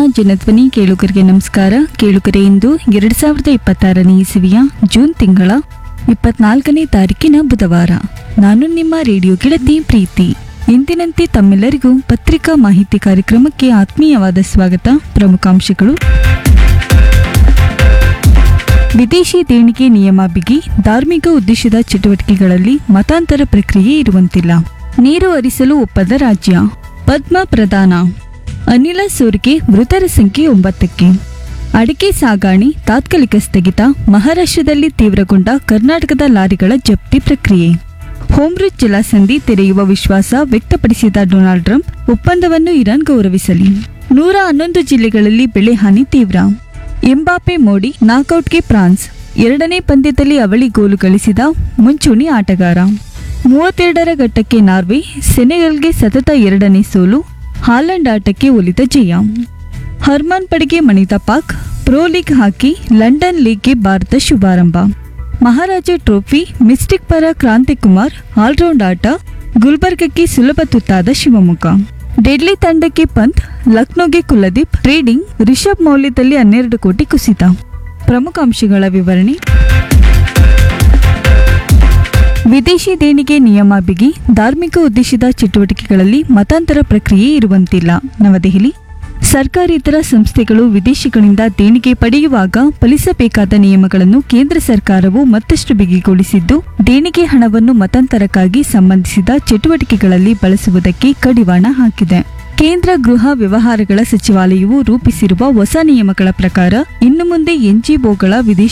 ಜನಧ್ವನಿ ಕೇಳುಗರಿಗೆ ನಮಸ್ಕಾರ ಕೇಳುಗರೆ ಇಂದು ಎರಡ್ ಸಾವಿರದ ಇಪ್ಪತ್ತಾರನೇ ಇಸವಿಯ ಜೂನ್ ತಿಂಗಳ ಇಪ್ಪತ್ನಾಲ್ಕನೇ ತಾರೀಕಿನ ಬುಧವಾರ ನಾನು ನಿಮ್ಮ ರೇಡಿಯೋ ಗೆಳತಿ ಪ್ರೀತಿ ಎಂದಿನಂತೆ ತಮ್ಮೆಲ್ಲರಿಗೂ ಪತ್ರಿಕಾ ಮಾಹಿತಿ ಕಾರ್ಯಕ್ರಮಕ್ಕೆ ಆತ್ಮೀಯವಾದ ಸ್ವಾಗತ ಪ್ರಮುಖಾಂಶಗಳು ವಿದೇಶಿ ದೇಣಿಗೆ ನಿಯಮ ಬಿಗಿ ಧಾರ್ಮಿಕ ಉದ್ದೇಶದ ಚಟುವಟಿಕೆಗಳಲ್ಲಿ ಮತಾಂತರ ಪ್ರಕ್ರಿಯೆ ಇರುವಂತಿಲ್ಲ ನೀರು ಹರಿಸಲು ಒಪ್ಪದ ರಾಜ್ಯ ಪದ್ಮ ಪ್ರದಾನ ಅನಿಲ ಸೋರಿಕೆ ಮೃತರ ಸಂಖ್ಯೆ ಒಂಬತ್ತಕ್ಕೆ ಅಡಿಕೆ ಸಾಗಾಣೆ ತಾತ್ಕಾಲಿಕ ಸ್ಥಗಿತ ಮಹಾರಾಷ್ಟ್ರದಲ್ಲಿ ತೀವ್ರಗೊಂಡ ಕರ್ನಾಟಕದ ಲಾರಿಗಳ ಜಪ್ತಿ ಪ್ರಕ್ರಿಯೆ ಹೋಮ್ರಿಚ್ ಜಲಸಂಧಿ ತೆರೆಯುವ ವಿಶ್ವಾಸ ವ್ಯಕ್ತಪಡಿಸಿದ ಡೊನಾಲ್ಡ್ ಟ್ರಂಪ್ ಒಪ್ಪಂದವನ್ನು ಇರಾನ್ ಗೌರವಿಸಲಿ ನೂರ ಹನ್ನೊಂದು ಜಿಲ್ಲೆಗಳಲ್ಲಿ ಬೆಳೆ ಹಾನಿ ತೀವ್ರ ಎಂಬಾಪೆ ಮೋಡಿ ನಾಕೌಟ್ಗೆ ಫ್ರಾನ್ಸ್ ಎರಡನೇ ಪಂದ್ಯದಲ್ಲಿ ಅವಳಿ ಗೋಲು ಗಳಿಸಿದ ಮುಂಚೂಣಿ ಆಟಗಾರ ಮೂವತ್ತೆರಡರ ಘಟ್ಟಕ್ಕೆ ನಾರ್ವೆ ಸೆನೆಗಲ್ಗೆ ಸತತ ಎರಡನೇ ಸೋಲು ಹಾಲೆಂಡ್ ಆಟಕ್ಕೆ ಒಲಿದ ಜಯ ಹರ್ಮನ್ ಪಡೆಗೆ ಮಣಿತ Pak pro league hockey London ಲೀಗ್ಗೆ ಭಾರತ ಶುಭಾರಂಭ ಮಹಾರಾಜ ಟ್ರೋಫಿ ಮಿಸ್ಟಿಕ್ ಪರ ಕ್ರಾಂತಿಕುಮಾರ್ ಆಲ್ರೌಂಡ್ ಆಟ ಗುಲ್ಬರ್ಗಕ್ಕೆ ಸುಲಭ ತುತ್ತಾದ ಶಿವಮೊಗ್ಗ ಡೆಡ್ಲಿ ತಂಡಕ್ಕೆ ಪಂತ್ ಲಕ್ನೋಗೆ ಕುಲದೀಪ್ ಟ್ರೇಡಿಂಗ್ ರಿಷಬ್ ಮೌಲ್ಯದಲ್ಲಿ ಹನ್ನೆರಡು ಕೋಟಿ ಕುಸಿತ ಪ್ರಮುಖ ಅಂಶಗಳ ವಿವರಣೆ ವಿದೇಶಿ ದೇಣಿಗೆ ನಿಯಮ ಬಿಗಿ ಧಾರ್ಮಿಕ ಉದ್ದೇಶದ ಚಟುವಟಿಕೆಗಳಲ್ಲಿ ಮತಾಂತರ ಪ್ರಕ್ರಿಯೆ ಇರುವಂತಿಲ್ಲ ನವದೆಹಲಿ ಸರ್ಕಾರೇತರ ಸಂಸ್ಥೆಗಳು ವಿದೇಶಿಗಳಿಂದ ದೇಣಿಗೆ ಪಡೆಯುವಾಗ ಪಾಲಿಸಬೇಕಾದ ನಿಯಮಗಳನ್ನು ಕೇಂದ್ರ ಸರ್ಕಾರವು ಮತ್ತಷ್ಟು ಬಿಗಿಗೊಳಿಸಿದ್ದು ದೇಣಿಗೆ ಹಣವನ್ನು ಮತಾಂತರಕ್ಕಾಗಿ ಸಂಬಂಧಿಸಿದ ಚಟುವಟಿಕೆಗಳಲ್ಲಿ ಬಳಸುವುದಕ್ಕೆ ಕಡಿವಾಣ ಹಾಕಿದೆ ಕೇಂದ್ರ ಗೃಹ ವ್ಯವಹಾರಗಳ ಸಚಿವಾಲಯವು ರೂಪಿಸಿರುವ ಹೊಸ ನಿಯಮಗಳ ಪ್ರಕಾರ ಇನ್ನು ಮುಂದೆ ಎನ್ಜಿಒಗಳ ವಿದೇಶಿ